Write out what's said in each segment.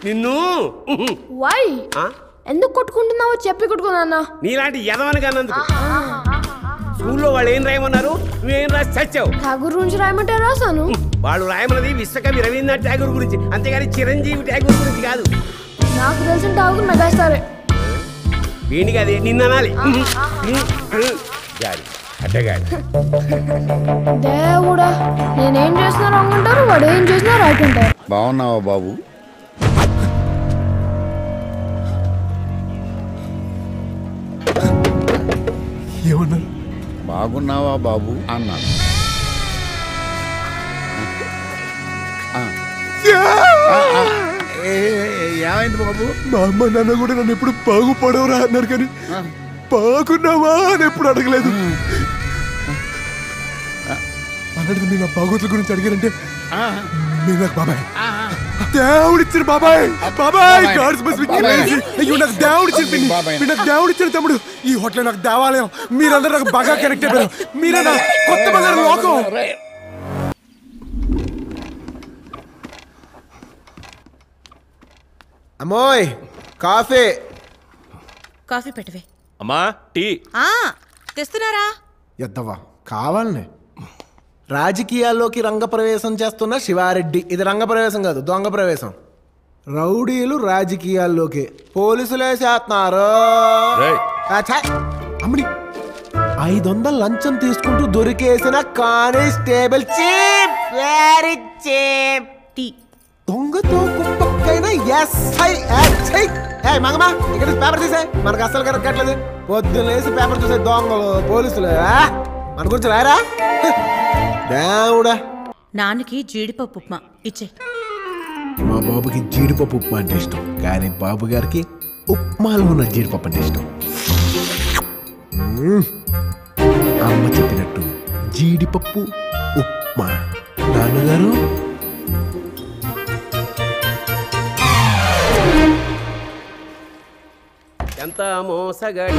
నిన్ను వై ఆ? ఎందుకు కొట్టుకుంటున్నావో చెప్పి కొట్టుకున్నా నీలాంటి యదవని కానందుకు స్కూల్లో వాళ్ళు ఏం రాయమన్నారు నువ్వేం రాసి చచ్చావు ఠాగూర్ గురించి రాయమంటే రాశాను వాళ్ళు రాయమన్నది విశ్వకవి రవీంద్రనాథ్ ఠాగూర్ గురించి అంతేగాని చిరంజీవి ఠాగూర్ గురించి కాదు నాకు తెలిసిన ఠాగూర్ మెగాస్టారే వీడికి అది నిన్న అనాలి గాడి అడ్డగాడి దేవుడా నేనేం చేసినా రాంగ్ అంటారు వాడు ఏం చేసినా రైట్ అంటారు బాగున్నావా బాబు ఏమన్నారు బాగున్నావా బాబు అన్నాను ఆ. ఆ, ఆ. ఏ, ఏ, ఏ, ఏమైంది బాబు మా అమ్మ నాన్న కూడా నన్ను ఎప్పుడు బాగుపడవరా అన్నారు కానీ బాగున్నావా అని ఎప్పుడు అడగలేదు అన్నట్టు మీరు నా బాగోతుల గురించి అడిగారంటే ఆ, మీరు నాకు బాబాయ్ ఆ, దేవుడిచ్చిన బాబాయ్ బాబాయ్ బాబాయ్. గాడ్స్ మస్ట్ బి బాబాయ్. క్రేజీ అయ్యో నాకు దేవుడిచ్చిన పిన్ని బాబాయ్. మీరు నాకు దేవుడిచ్చిన తమ్ముడు ఈ హోటల్ నాకు దేవాలయం మీరందరూ నాకు బాగా కనెక్ట్ అయిపోయారు మీరే నా కొత్త బంగారు లోకం రే. అమ్మోయ్ కాఫీ కాఫీ పెట్టవే అమ్మా టీ ఆ తెస్తున్నారా ఎద్దవా కావాలనే రాజకీయాల్లోకి రంగప్రవేశం చేస్తున్న శివారెడ్డి ఇది రంగప్రవేశం కాదు దొంగ ప్రవేశం రౌడీలు రాజకీయాల్లోకి పోలీసులే చేస్తున్నారు రేయ్. ఆ, ఛే! అమ్మడి ఐదు వందల లంచం తీసుకుంటూ దొరికేసిన కానిస్టేబుల్ చీప్ వెరీ చీప్ టీ దొంగతో కుప్పకైన ఎస్ఐ ఎస్ఐ ఏ మంగమా ఇక్కడ నుంచి పేపర్ తీసే మనకు అస్సలు కరెక్ట్లేదు పొద్దున్న లేసి పేపర్ చూసే దొంగలు పోలీసులు ఆ? మన గురించి రాయరా దేవుడా నాన్నకి జీడిపప్పు ఉప్మా ఇచ్చే మా బాబుకి జీడిపప్పు ఉప్మా అంటే ఇష్టం కానీ బాబు గారికి ఉప్మాలో ఉన్న జీడిపప్పు అంటే ఇష్టం మ్మ్. అమ్మ చెప్పినట్టు జీడిపప్పు ఉప్మా నాన్నగారు ఎంత మోసగాడి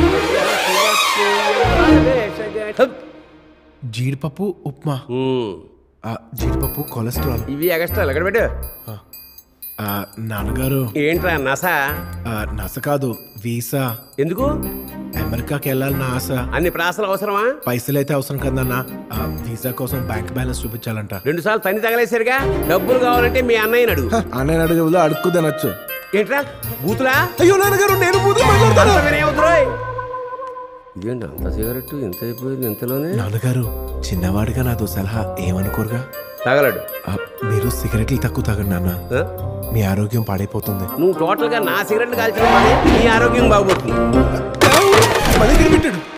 వేషగాడి. జీడిపప్పు ఉప్మా ఉమ్, ఆ, జీడిపప్పు కొలెస్ట్రాల్ ఇవి ఎక్స్ట్రా ఎక్కడ పెట్టు ఆ, నాన్నగారు ఏంట్రా నస ఆ, నస కాదు వీసా ఎందుకు అమెరికాకి వెళ్ళాలని ఆశ అన్ని ప్రాసలు అవసరమా పైసలు అయితే అవసరం కదన్నా ఆ, వీసా కోసం బ్యాంక్ బ్యాలెన్స్ చూపించాలంట రెండు సార్లు తన్ని తగలేసారుగా డబ్బులు కావాలంటే మీ అన్నయ్యని అడుగు అన్నయ్య అడుగులో అడుక్కు తినొచ్చు ఏంట్రా బూతులా అయ్యో నాన్నగారు నేను బూతులు మాట్లాడతాను అంతగానే అవుతురోయ్. ఇదేంటి అంత సిగరెట్ ఎంత అయిపోయింది ఇంతలోనే నాన్నగారు చిన్నవాడిగా నాతో సలహా ఏమనుకోరుగా తగలడు ఆ, మీరు సిగరెట్లు తక్కువ తాగండి నాన్న ఆ? మీ ఆరోగ్యం పాడైపోతుంది నువ్వు టోటల్ గా నా సిగరెట్లు కాల్చిన పని నీ ఆరోగ్యం బాగుపడుతుంది పెట్టాడు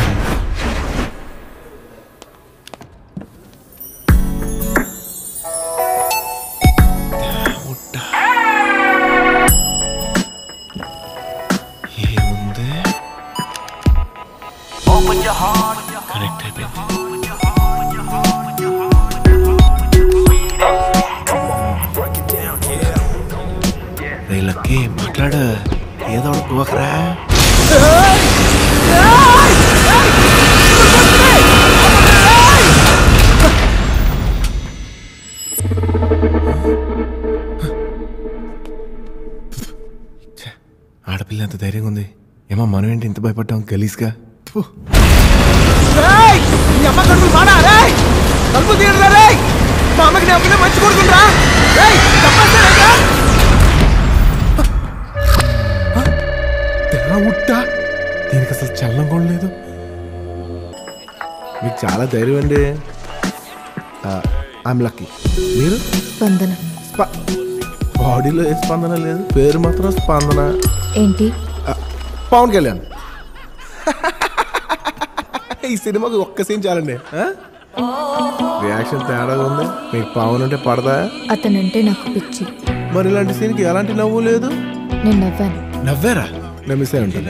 ఏముంది కనెక్ట్ అయిపోయింది రే లక్కీ మాట్లాడు ఏదో ఒకటి పోకరా ఛే, ఆడపిల్ల ఎంత ధైర్యంగా ఉంది ఏమో మనం ఏంటి ఇంత భయపడ్డాం గలీజ్గా ఫు. దేవుడా దీనికి అసలు చల్లం కూడా లేదు మీకు చాలా ధైర్యం అండి ఐఎమ్ లక్కీ మీరు స్పందన స్ప- బాడీలో ఏ స్పందన లేదు పేరు మాత్రం స్పందన ఏంటి ఆ, పవన్ కళ్యాణ్ ఈ సినిమాకి ఒక్క సీన్ చాలండి ఆ? రియాక్షన్ తేడాగా ఉంది మీకు పవన్ అంటే పడదా అతనంటే నాకు పిచ్చి మరి ఇలాంటి సీన్కి ఎలాంటి నవ్వు లేదు నేను నవ్వాను నవ్వారా నమ్మిస్తే ఉంటుంది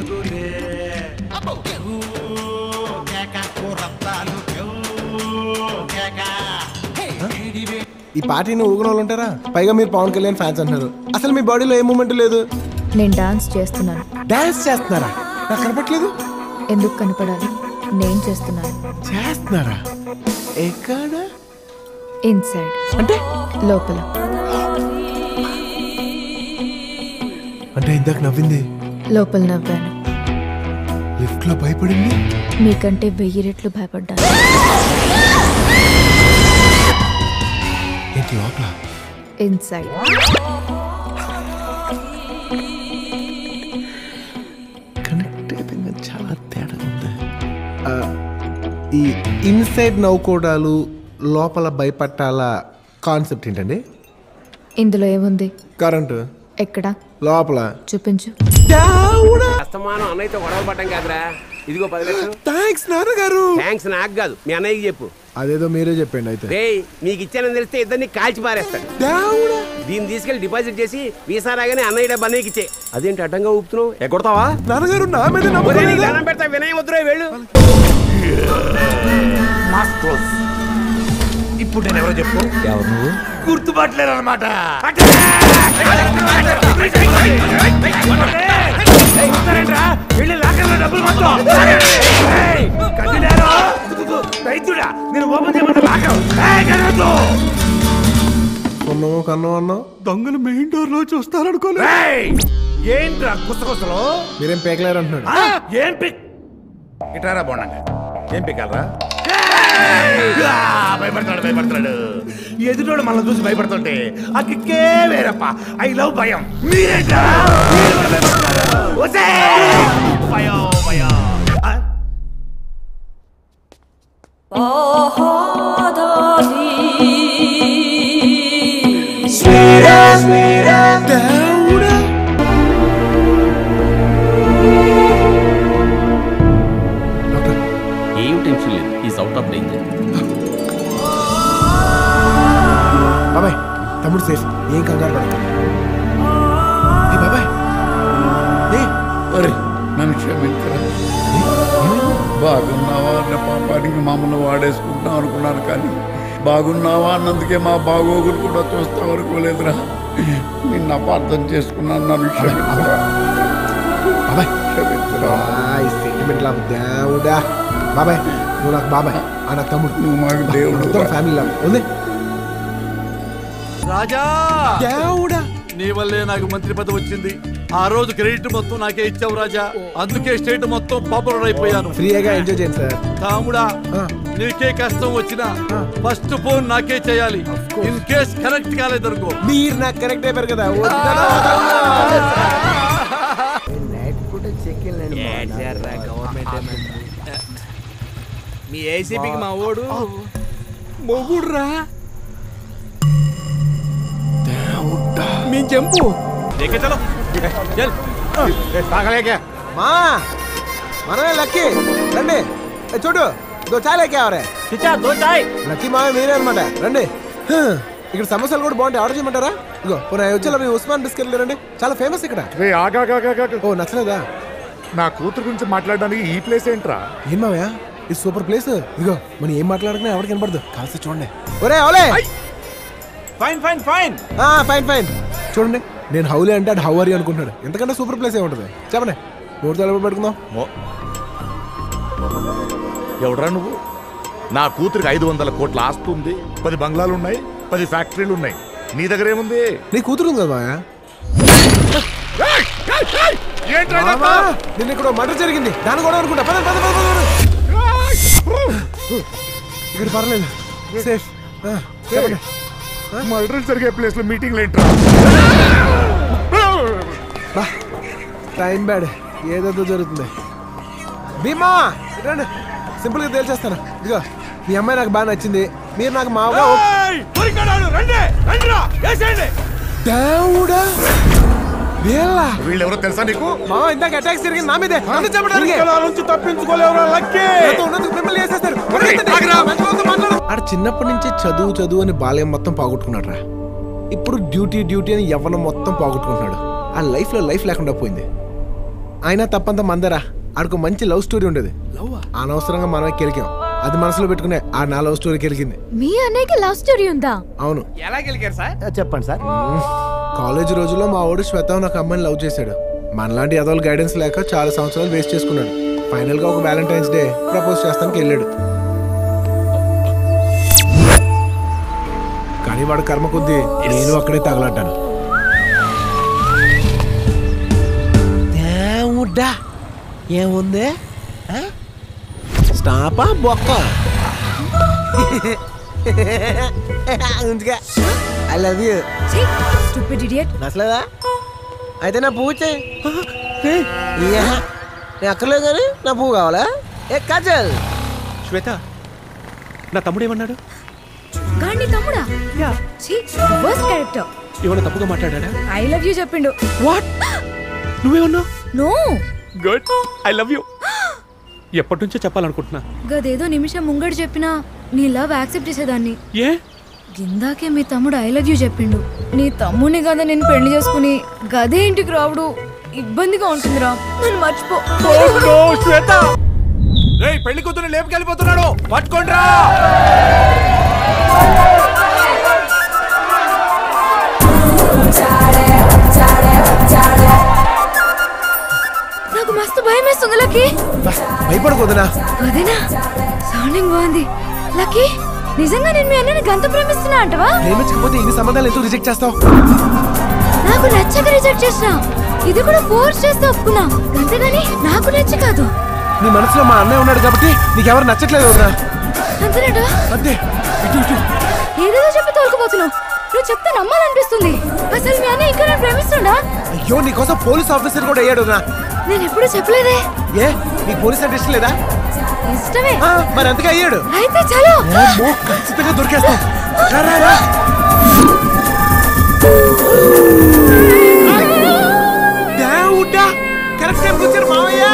ఈ పార్టీని ఊగిన వాళ్ళు ఉంటారా పైగా మీరు పవన్ కళ్యాణ్ ఫ్యాన్స్ అంటారు అసలు మీ బాడీలో ఏ మూమెంట్ లేదు నేను డాన్స్ చేస్తున్నాను డాన్స్ చేస్తున్నారా నాకు కనపట్లేదు ఎందుకు కనపడాలి నేను చేస్తున్నాను చేస్తున్నారా ఎక్కడ ఇన్సైడ్ అంటే లోపల అంటే ఇందాక నవ్వింది లోపల నవ్వాను లిఫ్ట్ లో భయపడింది మీకంటే వెయ్యి రెట్లు భయపడ్డాను ఏంటి లోపల ఇన్సైడ్ కనెక్ట్ అయిపోయింది చాలా తేడా ఉంది ఈ ఇన్సైడ్ నవ్వుకోవడాలు లోపల భయపట్టాల కాన్సెప్ట్ ఏంటండి ఇందులో ఏముంది కరెంటు ఎక్కడ లోపల చూపించు అస్తమానం అన్నయ్యతో గొడవ పడ్డం కాదురా ఇదిగో పది లక్షలు థ్యాంక్స్ నాన్నగారు థ్యాంక్స్ నాకు కాదు మీ అన్నయ్యకి చెప్పు అదేదో మీరే చెప్పండి అయితే రేయ్ మీకు ఇచ్చానని తెలిస్తే ఇద్దరిని కాల్చి పారేస్తాడు దేవుడా దీన్ని తీసుకెళ్లి డిపాజిట్ చేసి వీసా రాగానే అన్నయ్య డబ్బు అన్నయ్యకి ఇచ్చే అదేంటి అడ్డంగా ఊపుతున్నావు ఎక్కడతావా నాన్నగారు నా మీద ఒరేయ్, నీకు నమ్మకం దండం పెడతా వినయం వద్దురా వెళ్ళు ఇప్పుడు నేను ఎవరో చెప్పు ఎవరు నువ్వు గుర్తుపట్టలేరు అనమాట వెళ్ళి లాకర్లో డబ్బులు మొత్తం ఏయ్, కదిలేరు. దైత్యుడా నేను ఓపెన్ చేయమంటే లాకర్ ఏయ్, కదలొద్దు. కొన్నాము కన్నాం అన్నాం దొంగలు మెయిన్ డోర్ లో చూస్తారనుకోలే ఏయ్, ఏంట్రా కుసకుసలు మీరేం పేకలేరు అంటున్నాడు ఆ, ఏం పిక్ ఇటారా బోండంగా ఏం పిక్కాలరా భయపడతాడు భయపడతాడు ఎదుటోడు మనల్ని చూసి భయపడుతుంటే ఆ కిక్కే వేరప్ప ఐ లవ్ భయం మీరేంటా మీరు కూడా భయపడతారు. ఒసేయ్! భయం భయం ఆ? ఏం టెన్షన్ లేదు ఈజ్ అవుట్ ఆఫ్ డేంజర్ బాబాయ్ తమ్ముడు సేఫ్ ఏం కంగారు పడకండి ఏ బాబాయ్ ఏ ఒరే నన్ను క్షమించరా బాగున్నావా అన్న పాపానికి మమ్మల్ని వాడేసుకుంటాం అనుకున్నాను కానీ బాగున్నావా అన్నందుకే మా బాగోగులు కూడా చూస్తాం అనుకోలేదురా నిన్ను అపార్థం చేసుకున్నాను నన్ను క్షమించరా బాబాయ్ క్షమించరా బాయ్ సెంటిమెంట్ లాభ దేవుడా బాబాయ్ నువ్వు నాకు బాబాయ్ ఆ నాకు తమ్ముడు నువ్వు మాకు దేవుడు మొత్తం ఫ్యామిలీ లాభ ఉంది రాజా దేవుడా నీ వల్లే నాకు మంత్రి పదవి వచ్చింది ఆ రోజు క్రెడిట్ మొత్తం నాకే ఇచ్చావు రాజా అందుకే స్టేట్ మొత్తం పాపులర్ అయిపోయాను ఫ్రీగా ఎంజాయ్ చేయండి సార్ తాముడా ఆ. నీకే కష్టం వచ్చినా ఫస్ట్ ఫోన్ నాకే చేయాలి ఇన్ కేస్ కనెక్ట్ కాలేదనుకో మీరు నాకు కరెక్ట్ అయిపోయారు కదా మీ ఏసీపీకి మా ఓడు మొగుడ్రా మేము చెంపు మా మనమే లక్కీ రండి ఏ, చూడు దో చాయ్ లేకేవరే లక్కీ మావే మీరే అనమాట రండి హ, ఇక్కడ సమోసాలు కూడా బాగుంటాయి ఆర్డర్ చేయమంటారా ఇగో పోనీ వచ్చేలా మీ ఉస్మాన్ బిస్కెట్లు రండి చాలా ఫేమస్ ఇక్కడ రే ఆగాగాగాగా ఓ నచ్చలేదా నా కూతురు గురించి మాట్లాడడానికి ఈ ప్లేస్ ఏంట్రా ఏం మావయ్య ఇది సూపర్ ప్లేస్ ఇదిగో మనం ఏం మాట్లాడుకున్నా ఎవరికి కనపడదు కాల్సి చూడండి ఒరే ఓలే ఫైన్ ఫైన్ ఫైన్ ఆ, ఫైన్ ఫైన్ చూడండి నేను హౌలే అంటే అటు హౌ అరి అనుకుంటున్నాడు ఎంతకంటే సూపర్ ప్లేస్ ఏముంటుంది చెప్పండి మూడు తలపు పెట్టుకుందాం ఎవడ్రా నువ్వు నా కూతురికి ఐదు వందల కోట్ల ఆస్తి ఉంది పది బంగ్లాలు ఉన్నాయి పది ఫ్యాక్టరీలు ఉన్నాయి నీ దగ్గర ఏముంది నీ కూతురు ఉంది కదా మావయ్య ఏంట్రా మామా, నిన్న ఇక్కడ మర్డర్ జరిగింది దాని కూడా అనుకుంటా పద పద పద పద, పద ఇక్కడ పర్లేదు సేఫ్ ఆ, చెప్పండి మర్డర్ జరిగే ప్లేస్ లో మీటింగ్లు ఏంట్రా బా టైం బ్యాడ్ ఏదేదో జరుగుతుంది భీమా రండి సింపుల్గా తేల్చేస్తాను ఇదిగో మీ అమ్మాయి నాకు బాగా నచ్చింది మీరు నాకు మామూలుగా రండి రండిరా వేసేయండి దేవుడా వీళ్ళ వీళ్ళెవరో తెలుసా నీకు మా ఇందాక అటాక్స్ జరిగింది నా మీదే నన్ను చెప్పడానికి నుంచి తప్పించుకోలేవురా లక్కీ నాతో ఉన్నందుకు మిమ్మల్ని వేసేస్తారు. మంచి వాళ్ళతో మాట్లాడు. ఆడ చిన్నప్పటి నుంచి చదువు చదువు అని బాల్యం మొత్తం పోగొట్టుకున్నాడు రా ఇప్పుడు డ్యూటీ డ్యూటీ అని యవ్వనం మొత్తం పోగొట్టుకుంటున్నాడు ఆ లైఫ్ లో లైఫ్ లేకుండా పోయింది అయినా తప్పంత మందరా ఆడికి మంచి లవ్ స్టోరీ ఉండేది అనవసరంగా మనమే కెలికాం అది మనసులో పెట్టుకునే ఆ నా లవ్ స్టోరీ కెలికింది మీ అన్నయ్యకి లవ్ స్టోరీ ఉందా అవును ఎలా గెలికారు సార్ చెప్పండి సార్ కాలేజ్ రోజుల్లో మా వాడు శ్వేత అని ఒక అమ్మాయిని లవ్ చేశాడు మనలాంటి ఎదోల గైడెన్స్ లేక చాలా సంవత్సరాలు వేస్ట్ చేసుకున్నాడు ఫైనల్ గా ఒక వ్యాలంటైన్స్ డే ప్రపోజ్ చేస్తానికి వెళ్ళాడు కానీ వాడు కర్మ కొద్దీ నేను అక్కడే తగలడ్డాను ఏముంది ఆ? స్టాపా బొక్క ఉంచుగా I love you stupid idiot నచ్చలేదా అయితే నా పువ్వు చేయి నేను అక్కర్లేదు కానీ నా పువ్వు కావాలా ఏ కాజల్ శ్వేత నా తమ్ముడు ఏమన్నాడు గాండి తమ్ముడా ఛీ వర్స్ట్ క్యారెక్టర్ ఏమైనా తప్పుగా మాట్లాడా ఐ లవ్ యూ చెప్పిండు వాట్ నువ్వేమన్నావు no good I love you ఎప్పటి నుంచో చెప్పాలనుకుంటున్నా గదేదో నిమిషం ముంగడు చెప్పినా నీ లవ్ యాక్సెప్ట్ చేసేదాన్ని ఏ గిందాకే మీ తమ్ముడు ఐ లవ్ యూ చెప్పిండు నీ తమ్ముని కదా నేను పెళ్లి చేసుకుని గదే ఇంటికి రావుడు ఇబ్బందిగా ఉంటుందిరా నన్ను మర్చిపో శ్వేత రేయ్ పెళ్లి కూతురు లేపుకెళ్ళిపోతున్నాడు పట్టుకోండ్రా నాకు మస్తు భయం వేస్తుంది లక్కీ భయపడకూడదునా అదేనా సౌండింగ్ బాగుంది లక్కీ నిజంగా నేను మీ అన్నని గంత ప్రేమిస్తున్నా అంటవా ప్రేమించకపోతే ఇన్ని సంబంధాలు ఎందుకు రిజెక్ట్ చేస్తావు నాకు నచ్చక రిజెక్ట్ చేసిన ఇది కూడా ఫోర్స్ చేస్తే ఒప్పుకున్నా అంతేగాని నాకు నచ్చి కాదు నీ మనసులో మా అన్నయ్య ఉన్నాడు కాబట్టి నీకెవరు నచ్చట్లేదు వదినా అంతేనట అంతే ఇటు ఇటు ఏదేదో చెప్పి తోలుకుపోతున్నావు నువ్వు చెప్తే నమ్మాలనిపిస్తుంది అసలు మీ అన్న ఇంకా నన్ను ప్రేమిస్తుండా అయ్యో నీకోసం పోలీస్ ఆఫీసర్ కూడా అయ్యాడు వదినా నేను ఎప్పుడు చెప్పలేదే ఏ నీకు పోలీస్ అంటే ఇష్టం లేదా ఇష్టమే ఆ, మరి అందుకే అయ్యాడు అయితే చలో అమ్మో, ఖచ్చితంగా దొరికేస్తాం రా, రా, రా. దేవుడా కరెక్ట్ టైంకి వచ్చారు మావయ్య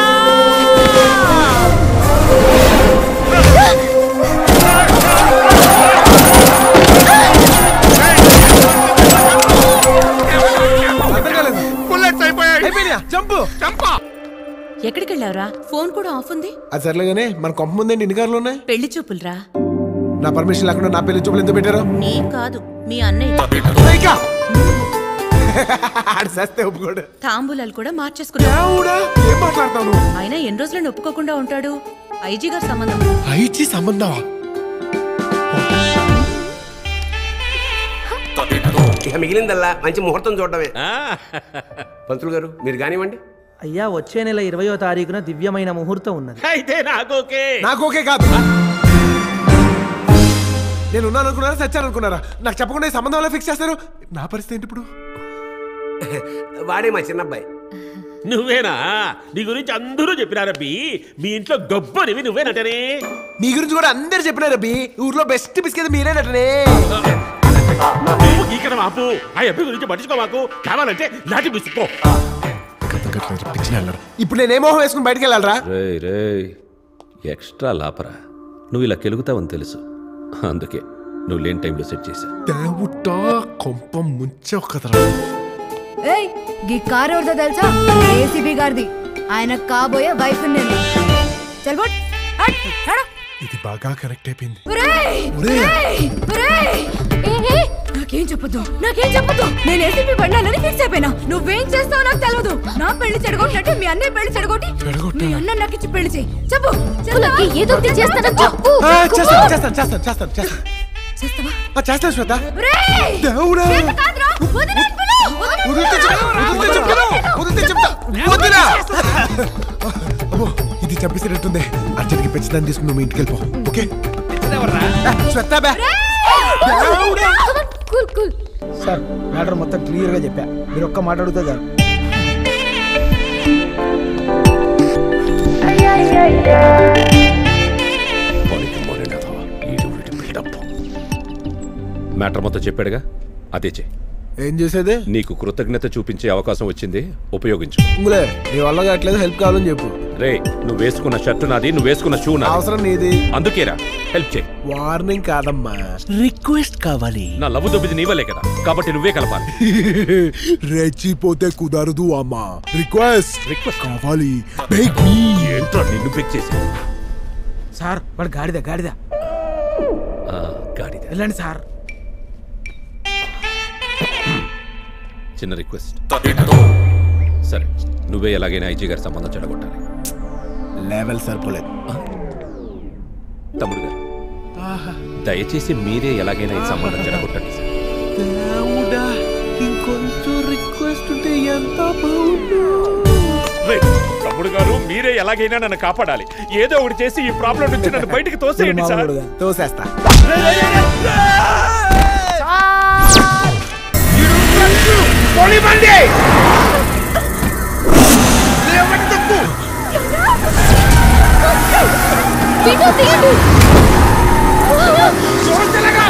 అర్థం కాలేదు బుల్లెట్స్ అయిపోయాయి అయిపోయినా జంపు చంపా ఎక్కడికి వెళ్ళావురా ఫోన్ కూడా ఆఫ్ ఉంది అది సర్లేగానే మన కొంప ముందండి ఎన్ని కార్లు ఉన్నాయి పెళ్లి చూపులరా నా పర్మిషన్ లేకుండా నా పెళ్లి చూపులు ఎందుకు పెట్టారు నీ కాదు మీ అన్నయ్య ఇంకా ఆడు సస్తే ఒప్పుకోడు తాంబూలాలు కూడా మార్చేసుకున్నావు దేవుడా ఏం మాట్లాడతావు నువ్వు అయినా ఎన్ని రోజులను ఒప్పుకోకుండా ఉంటాడు ఐజీ గారి సంబంధం ఐచి సంబంధమా ఇక మిగిలిందల్లా మంచి ముహూర్తం చూడడమే పంతులు గారు మీరు కానివ్వండి అయ్యా వచ్చే నెల ఇరవయో తారీఖున దివ్యమైన ముహూర్తం ఉన్నది అయితే నాకు ఓకే నాకు ఓకే కాదు నేను ఉన్నాను అనుకున్నారా సచ్చాను అనుకున్నారా నాకు చెప్పకుండా ఈ సంబంధం ఎలా ఫిక్స్ చేస్తారు నా పరిస్థితి ఏంటి ఇప్పుడు వాడే మా చిన్నబ్బాయి నువ్వేనా నీ గురించి అందరూ చెప్పినారబ్బి మీ ఇంట్లో గొప్పనివి నువ్వేనటనే మీ గురించి కూడా అందరు చెప్పినారు అబ్బి ఊర్లో బెస్ట్ బిస్కెట్ మీరేనటనే నువ్వు ఇక్కడ మాపు ఆ అబ్బి గురించి పట్టించుకో మాకు కావాలంటే లాటి బిసుకో ఇప్పుడు నేను ఏ మొహం వేసుకుని బయటికి వెళ్ళాలరా రే రే ఎక్స్ట్రా లాపరా నువ్వు ఇలా కెలుగుతావని తెలుసు అందుకే నువ్వు లేని టైంలో సెట్ చేశా దేవుటా కొంప ముంచావు కదరా ఏయ్ గీ కార్ ఎవరిదో తెలుసా ఏసీబీ గారిది ఆయన కాబోయే వైఫ్ నేను చల్బట్ ఇది బాగా కరెక్ట్ అయిపోయింది ఒరేయ్! ఒరేయ్! ఒరేయ్! ఏ, ఏ, నాకేం చెప్పొద్దు నాకేం చెప్పొద్దు నేను ఏసీపీ పడినానని ఫిక్స్ అయిపోయినా నువ్వేం చేస్తావో నాకు తెలియదు నా పెళ్లి చెడగొట్టినట్టు మీ అన్నయ్య పెళ్లి చెడగొట్టి మీ అన్న నాకు ఇచ్చి పెళ్లి చేయి చెప్పు ఏదో చేస్తానో చెప్పు ఆ, చేస్తాను చేస్తాను చేస్తాను చేస్తాను చేస్తాను చేస్తావా ఆ, చేస్తాను శ్వేత ఒరేయ్! దేవుడా చేత కాదురా, వదినా పిలు, వదినా వదిలితే చెప్తా, వదిలితే చెప్తా, వదిలితే చెప్తా, వదిలా. అమ్మో, ఇది చంపేసినట్టుంది అర్జెంట్కి పెంచుదాన్ని తీసుకుని నువ్వు ఇంటికి వెళ్ళిపో ఓకే ఆ, శ్వేత బే దేవుడా. కూల్ కూల్ సార్ మ్యాటర్ మొత్తం క్లియర్ గా చెప్పా మీరు ఒక్క మాట అడిగితే చాలు మ్యాటర్ మొత్తం చెప్పాడుగా అదే చే ఏం చేసేది నీకు కృతజ్ఞత చూపించే అవకాశం వచ్చింది ఉపయోగించు ఇంగులే నీ వల్ల కావట్లేదు హెల్ప్ కావాలని చెప్పు రే నువ్వు వేసుకున్న షర్టు నాది నువ్వు వేసుకున్న షూ నాది అవసరం నీది అందుకేరా హెల్ప్ చేయి వార్నింగ్ కాదమ్మా రిక్వెస్ట్ కావాలి నా లవ్వు దొబ్బిది నీవలే కదా కాబట్టి నువ్వే కలపాలి రెచ్చిపోతే కుదరదు అమ్మా రిక్వెస్ట్ రిక్వెస్ట్ కావాలి Beg me. ఏంట్రా నిన్ను పిక్ చేసి సార్ వాడు గాడిద గాడిద గాడిద వెళ్ళండి సార్ చిన్న రిక్వెస్ట్ సరే నువ్వే ఎలాగైనా ఐజీ గారి సంబంధం చెడగొట్టాలి లెవెల్ సరిపోలేదు తమ్ముడు గారు దయచేసి మీరే ఎలాగైనా ఈ సంబంధం చెడగొట్టండి సార్ దేవుడా ఇంకొంచెం రిక్వెస్ట్ ఉంటే ఎంత బాగుండు రే, తమ్ముడు తమ్ముడు గారు మీరే ఎలాగైనా నన్ను కాపాడాలి ఏదో ఒకటి చేసి ఈ ప్రాబ్లం నుంచి నన్ను బయటికి తోసేయండి సార్ మామూలుగా తోసేస్తా పొలిమండి లేవండి తప్పు వీడియో తీయండి చూడలేగా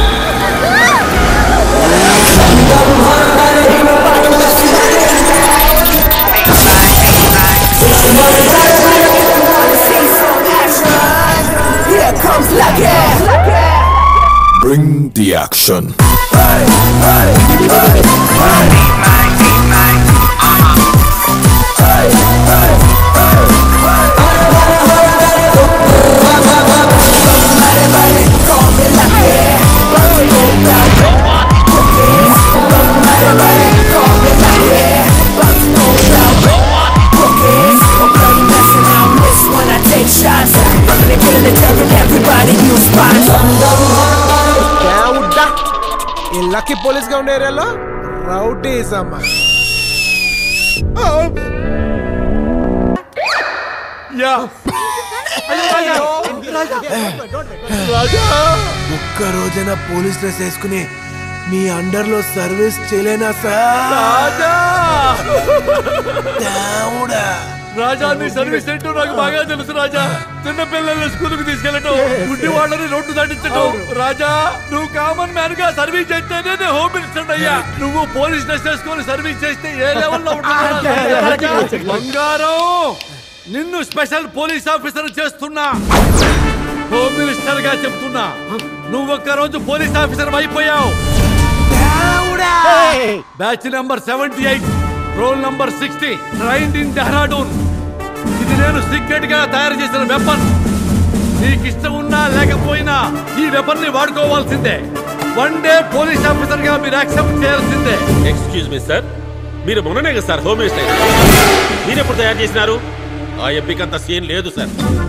Bring the action. దేవుడ్డా ఈ లక్కీ పోలీస్ గా ఉండే ఏరియాలో రౌడీస్ అమ్మా యా ఒక్క రోజైనా పోలీస్ డ్రెస్ వేసుకుని మీ అండర్ లో సర్వీస్ చేయలేనా సార్ రాజా దేవుడా రాజా నీ సర్వీస్ ఏంటో నాకు బాగా తెలుసు రాజా చిన్న పిల్లల్ని స్కూల్ కు తీసుకెళ్ళటం గుడ్డి వాళ్ళని రోడ్డు దాటించటం రాజా నువ్వు కామన్ మ్యాన్ గా సర్వీస్ చేస్తేనే నేను హోమ్ మినిస్టర్ అయ్యా నువ్వు పోలీస్ డ్రెస్ వేసుకొని సర్వీస్ చేస్తే ఏ లెవెల్లో ఉంటుంది బంగారం నిన్ను స్పెషల్ పోలీస్ ఆఫీసర్ చేస్తున్నా హోమ్ మినిస్టర్ గా చెప్తున్నా నువ్వు ఒక్క రోజు పోలీస్ ఆఫీసర్ అయిపోయావు batch number seventy eight roll number sixty trained in Dehradun ఇది నేను సీక్రెట్ గా తయారు చేసిన వెపన్ నీకు ఇష్టం ఉన్నా లేకపోయినా ఈ వెపన్ ని వాడుకోవాల్సిందే వన్ డే పోలీస్ ఆఫీసర్ గా మీరు యాక్సెప్ట్ చేయాల్సిందే ఎక్స్క్యూజ్ మీ సార్ మీరు మొన్ననే కదా సార్ హోమ్ మినిస్టర్ మీరు ఎప్పుడు తయారు చేసినారు ఆ ఎంపిక అంత సీన్ లేదు సార్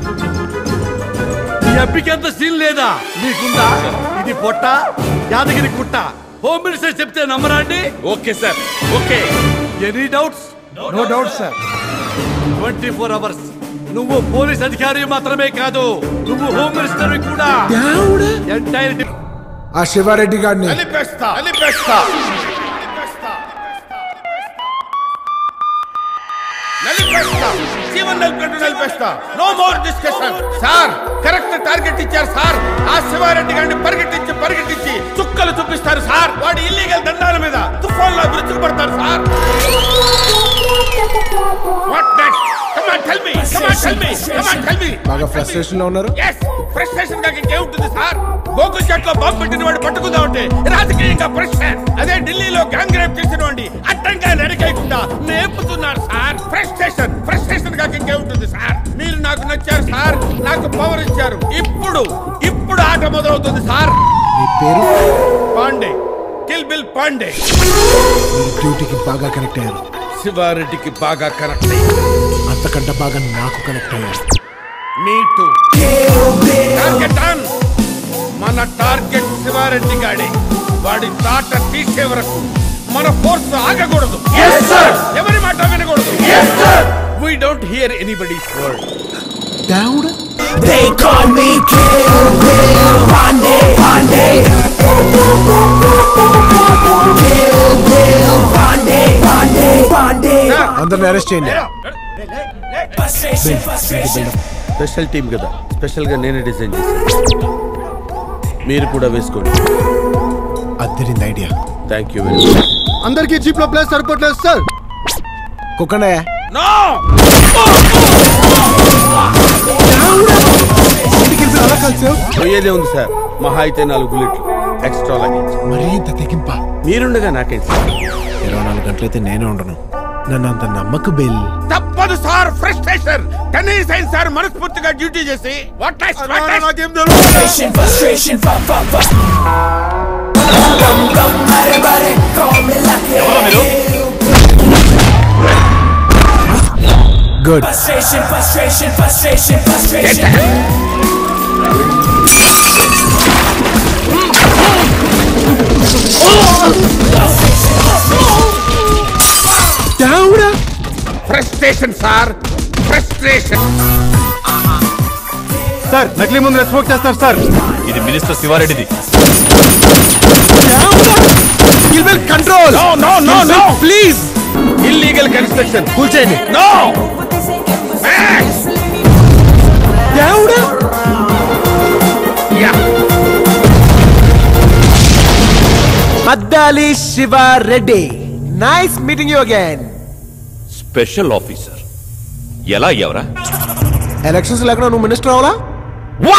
ఈ అప్పికంత సీన్ లేదా నీకుందా ఇది పొట్ట యాదగిరి కుట్ట హోమ్ మినిస్టర్ చెప్తే నమ్మరా అండి okay sir okay any doubts no doubts sir twenty four hours నువ్వు పోలీస్ అధికారి మాత్రమే కాదు నువ్వు హోమ్ మినిస్టర్ కూడా ఎంటైర్ ఆ శివారెడ్డి గారిని అలిపేస్తా అలిపేస్తా నలిపేస్తా జీవన్ నలిపెట్టు నలిపేస్తా no more discussion sir correct target ఇచ్చారు సార్ ఆ శివారెడ్డి గారిని పరిగెట్టించి పరిగెట్టించి చుక్కలు చూపిస్తారు సార్ వాడి ఇల్లీగల్ దండాల మీద తుఫాన్ లో విరుచుకు పడతారు sir what next come on tell me come on tell me come on tell me బాగా ఫ్రస్ట్రేషన్ లో ఉన్నారు ఎస్ ఫ్రస్ట్రేషన్ గా ఇంకేముంటుంది సార్ గోకుల్ చెట్లో బాంబు పెట్టిన వాడు పట్టుకుందా ఉంటే రాజకీయంగా ప్రెషర్ అదే ఢిల్లీలో గ్యాంగ్ రేప్ చేసిన వాడిని అడ్డంగా నరికేయకుండా నేర్పుతున్నారు సార్ ఫ్రస్ట్రేషన్ ఫ్రస్ట్రేషన్ గా ఇంకేముంటుంది సార్ మీరు నాకు నచ్చారు సార్ నాకు పవర్ ఇచ్చారు ఇప్పుడు ఇప్పుడు ఆట మొదలవుతుంది సార్ మీ పేరు పాండే కిల్ బిల్ పాండే మీరు డ్యూటీకి బాగా కనెక్ట్ అయ్యారు శివారెడ్డికి బాగా కనెక్ట్ అయ్యారు అంతకంటే బాగా నాకు కనెక్ట్ అయ్యారు మీ టూ టార్గెట్ ఆన్ మన టార్గెట్ శివారెడ్డి గాడి వాడి తాట తీసే వరకు మన ఫోర్స్ ఆగకూడదు ఎవరి మాట వినకూడదు we don't hear anybody's word దేవుడా They call me Kill Bill Pandey Pandey. Kill Bill Pandey Pandey Pandey. అందరిని అరెస్ట్ చేయండి స్పెషల్ టీం కదా స్పెషల్ గా నేనే డిజైన్ చేశాను మీరు కూడా వేసుకోండి అద్దరింది idea thank you very much అందరికి జీప్ లో ప్లేస్ సరిపోట్లేదు సార్ కుక్కనయ్యా నో అలా కలిసావు పోయేదే ఉంది సార్ మహా అయితే నాలుగు బుల్లెట్లు ఎక్స్ట్రా లగేజ్ మరీ ఇంత తెగింప మీరుండగా నాకేంటి సార్ ఇరవై నాలుగు గంటలైతే నేను ఉండను నన్ను అంత నమ్మక బిల్ తప్పదు సార్ ఫ్రస్ట్రేషన్ కనీసం సార్ మనస్ఫూర్తిగా డ్యూటీ చేసి వాట్ నాకేం Frustration, frustration, fa fa fa. Bum bum, body body, call me lucky. Good Frustration, frustration, frustration, frustration. Frustration sir frustration sir నకిలీ ముందు స్మోక్ చేస్తారు సార్ ఇది మినిస్టర్ శివారెడ్డిది control no no no no please illegal construction కూల్చేయండి no దేవుడా yeah Maddali Shivareddy nice meeting you again special officer ఎలా అయ్యావరా elections లేకుండా నువ్వు మినిస్టర్ అవ్వాలా వా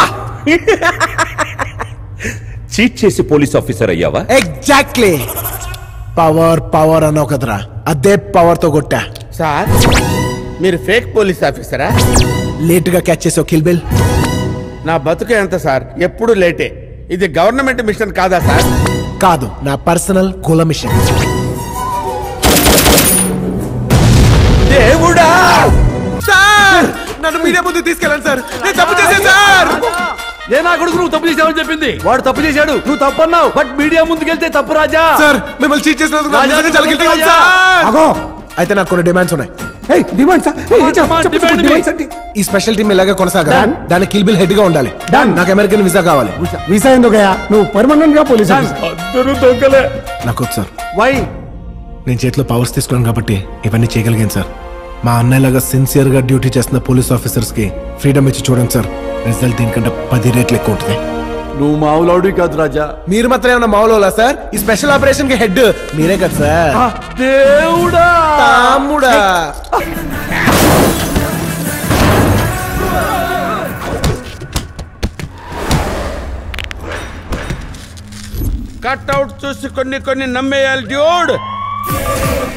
చీట్ చేసి పోలీస్ ఆఫీసర్ అయ్యావా ఎగ్జాక్ట్లీ పవర్ పవర్ అన్నావు కదరా అదే పవర్ తో కొట్టా సార్ మీరు ఫేక్ పోలీస్ ఆఫీసరా లేట్ గా క్యాచ్ చేసావు కిల్ బిల్ నా బతుకే ఎంత సార్ ఎప్పుడు లేటే ఇది గవర్నమెంట్ మిషన్ కాదా సార్ కాదు నా పర్సనల్ కుల మిషన్ దేవుడా సార్ నన్ను మీడియా ముందు తీసుకెళ్ళండి సార్ నేను తప్పు చేశాను సార్ ఏ నా కొడుకు నువ్వు తప్పు చేసావని చెప్పింది వాడు తప్పు చేశాడు నువ్వు తప్పు అన్నావు బట్ మీడియా ముందుకెళ్తే తప్పు రాజా సార్ మిమ్మల్ని చీట్ చేసినందుకు నా రాజా, నిజంగా చాలా guilty గా ఉంది, రాజా. సార్. అగో అయితే నాకు కొన్ని డిమాండ్స్ ఉన్నాయి ఈ స్పెషల్ టీమ్ ఇలాగే కొనసాగా దానికి కిల్ బిల్ హెడ్ గా ఉండాలి నాకు అమెరికన్ వీసా కావాలి వీసా ఎందుకయ్యా నువ్వు పర్మనెంట్ గా పోలీస్ అందరూ దొంగలే నాకు వద్దు సార్ వై నేను చేతిలో పవర్స్ తీసుకున్నాను కాబట్టి ఇవన్నీ చేయగలిగాను సార్ మా అన్నయ్యలాగా సిన్సియర్ గా డ్యూటీ చేస్తున్న పోలీస్ ఆఫీసర్స్ కి ఫ్రీడమ్ ఇచ్చి చూడండి సార్ రిజల్ట్ దీనికంటే పది రేట్లు ఎక్కువ ఉంటుంది నువ్వు మావులాడు కాదు రాజా మీరు మాత్రం ఏమన్నా మామూలు సార్ ఈ స్పెషల్ ఆపరేషన్ కి హెడ్ మీరే కదా సార్ దేవుడా తమ్ముడా కట్అవుట్ చూసి కొన్ని కొన్ని నమ్మేయాలి డ్యూడ్